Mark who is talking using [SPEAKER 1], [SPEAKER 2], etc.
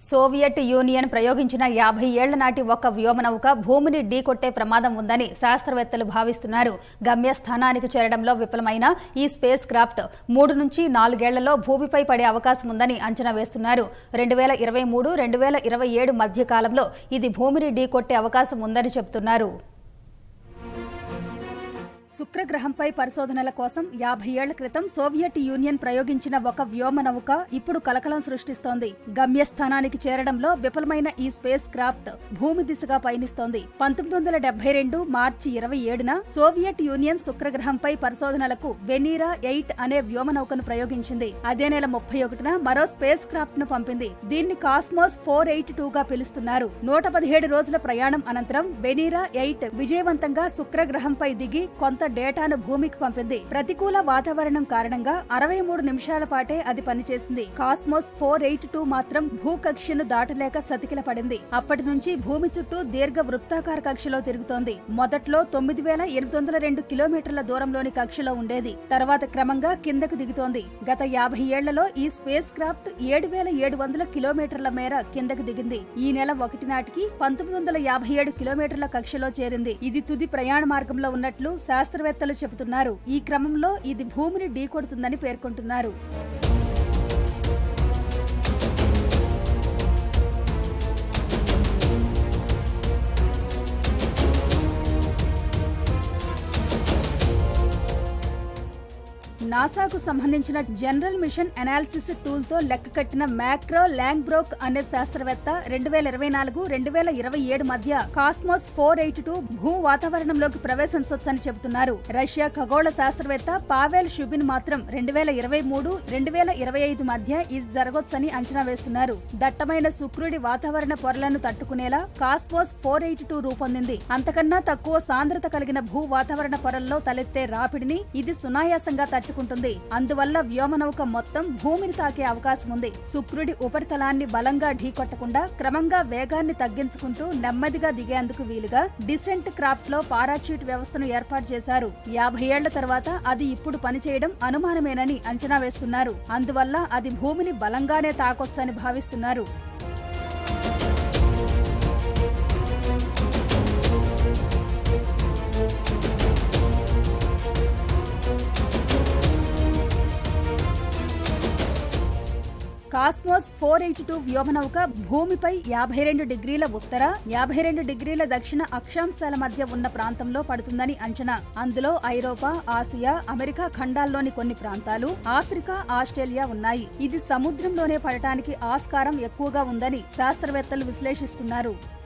[SPEAKER 1] Soviet union ప్రయోగించిన యాభై ఏళ్ల నాటి ఒక వ్యోమనౌక భూమిని ఢీకొట్టే ప్రమాదం ఉందని శాస్త్రవేత్తలు భావిస్తున్నారు గమ్యస్థానానికి చేరడంలో విఫలమైన ఈ స్పేస్ క్రాఫ్ట్ మూడు నుంచి నాలుగేళ్లలో భూమిపై పడే అవకాశం ఉందని అంచనా వేస్తున్నారు రెండు వేల ఇరవై మూడు రెండు వేల ఇరవై ఏడు మధ్య కాలంలో ఇది భూమిని ఢీకొట్టే అవకాశం ఉందని చెబుతున్నారు శుక్రగ్రహంపై పరిశోధనల కోసం యాభై ఏళ్ల క్రితం సోవియట్ యూనియన్ ప్రయోగించిన ఒక వ్యోమ నౌక ఇప్పుడు కలకలం సృష్టిస్తోంది గమ్యస్థానానికి చేరడంలో విఫలమైన ఈ స్పేస్ క్రాఫ్ట్ భూమి దిశగా పయనిస్తోంది పంతొమ్మిది వందల డెబ్బై రెండు మార్చి ఇరవై ఏడున సోవియట్ యూనియన్ శుక్రగ్రహంపై పరిశోధనలకు వెనీరా ఎయిట్ అనే వ్యోమ నౌకను ప్రయోగించింది అదే నెల ముప్పై ఒకటిన మరో స్పేస్ క్రాఫ్ట్ ను పంపింది దీన్ని కాస్మోస్ ఫోర్ ఎయిట్ టూ గా పిలుస్తున్నారు నూట పదిహేడు రోజుల ప్రయాణం అనంతరం వెనీరా ఎయిట్ విజయవంతంగా శుక్రగ్రహంపై దిగి కొంత డేటాను భూమికి పంపింది ప్రతికూల వాతావరణం కారణంగా అరవై మూడు నిమిషాల పాటే అది పనిచేసింది కాస్మోస్ ఫోర్ ఎయిట్ టూ మాత్రం భూకక్షను దాటలేక చతికిల పడింది అప్పటి నుంచి భూమి చుట్టూ దీర్ఘ వృత్తాకార కక్షలో తిరుగుతోంది మొదట్లో తొమ్మిది వేల ఎనిమిది వందల రెండు కిలోమీటర్ల దూరంలోని కక్షలో ఉండేది తర్వాత క్రమంగా కిందకు దిగుతోంది గత యాభై ఏళ్లలో ఈ స్పేస్ క్రాఫ్ట్ ఏడు వేల ఏడు వందల కిలోమీటర్ల మేర కిందకు దిగింది ఈ నెల ఒకటి నాటికి పంతొమ్మిది వందల యాభై ఏడు కిలోమీటర్ల కక్షలో చేరింది ఇది తుది ప్రయాణ మార్గంలో ఉన్నట్లు శాస్త్రవేత్తలు చెబుతున్నారు ఈ క్రమంలో ఇది భూమిని ఢీకొడుతుందని పేర్కొంటున్నారు నాసాకు సంబంధించిన జనరల్ మిషన్ అనాలిసిస్ టూల్ తో లెక్క కట్టిన మ్యాక్రో ల్యాంగ్బ్రోక్ అనే శాస్త్రవేత్త రెండు వేల ఇరవై నాలుగు రెండు వేల ఇరవై ఏడు మధ్య కాస్మోస్ ఫోర్ ఎయిట్ టూ భూ వాతావరణంలోకి ప్రవేశించవచ్చని చెబుతున్నారు రష్యా ఖగోళ శాస్త్రవేత్త పావెల్ షుబిన్ మాత్రం రెండు వేల ఇరవై మూడు రెండు వేల ఇరవై ఐదు మధ్య ఇది జరగొచ్చని అంచనా వేస్తున్నారు దట్టమైన శుక్రుడి వాతావరణ పొరలను తట్టుకునేలా కాస్మోస్ ఫోర్ ఎయిట్ టూ రూపొందింది అంతకన్నా తక్కువ సాంద్రత కలిగిన భూ వాతావరణ పొరల్లో తలెత్తే రాపిడిని ఇది సునాయాసంగా తట్టుకుంటుంది అందువల్ల వ్యోమనౌక మొత్తం భూమిని తాకే అవకాశం ఉంది శుక్రుడి ఉపరితలాన్ని బలంగా ఢీకొట్టకుండా క్రమంగా వేగాన్ని తగ్గించుకుంటూ నెమ్మదిగా దిగేందుకు వీలుగా డిసెంట్ క్రాఫ్ట్ లో పారాచూట్ వ్యవస్థను ఏర్పాటు చేశారు యాభై ఏళ్ల తర్వాత అది ఇప్పుడు పనిచేయడం అనుమానమేనని అంచనా వేస్తున్నారు అందువల్ల అది భూమిని బలంగానే తాకొచ్చని భావిస్తున్నారు కాస్మోస్ ఫోర్ ఎయిటీ టూ వ్యోమనౌక భూమిపై యాభై రెండు డిగ్రీల ఉత్తర యాభై రెండు డిగ్రీల దక్షిణ అక్షాంశాల మధ్య ఉన్న ప్రాంతంలో పడుతుందని అంచనా అందులో ఐరోపా ఆసియా అమెరికా ఖండాల్లోని కొన్ని ప్రాంతాలు ఆఫ్రికా ఆస్ట్రేలియా ఉన్నాయి ఇది సముద్రంలోనే పడటానికి ఆస్కారం ఎక్కువగా ఉందని శాస్త్రవేత్తలు విశ్లేషిస్తున్నారు